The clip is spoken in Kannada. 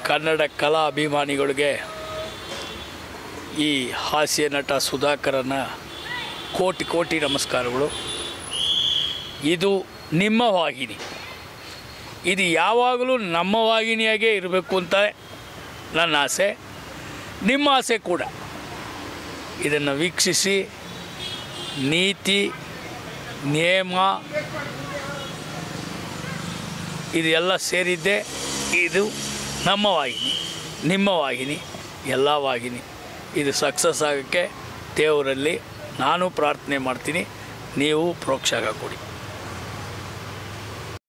ಕನ್ನಡ ಕಲಾ ಅಭಿಮಾನಿಗಳಿಗೆ ಈ ಹಾಸ್ಯ ನಟ ಸುಧಾಕರನ ಕೋಟಿ ಕೋಟಿ ನಮಸ್ಕಾರಗಳು ಇದು ನಿಮ್ಮ ವಾಹಿನಿ ಇದು ಯಾವಾಗಲೂ ನಮ್ಮ ವಾಹಿನಿಯಾಗೇ ಇರಬೇಕು ಅಂತ ನನ್ನ ಆಸೆ ನಿಮ್ಮ ಆಸೆ ಕೂಡ ಇದನ್ನು ವೀಕ್ಷಿಸಿ ನೀತಿ ನೇಮ ಇದು ಎಲ್ಲ ಸೇರಿದ್ದೆ ಇದು ನಮ್ಮ ವಾಹಿನಿ ನಿಮ್ಮ ವಾಹಿನಿ ಎಲ್ಲ ವಾಹಿನಿ ಇದು ಸಕ್ಸಸ್ ಆಗೋಕ್ಕೆ ದೇವರಲ್ಲಿ ನಾನು ಪ್ರಾರ್ಥನೆ ಮಾಡ್ತೀನಿ ನೀವು ಪ್ರೋತ್ಸಾಹ ಕೊಡಿ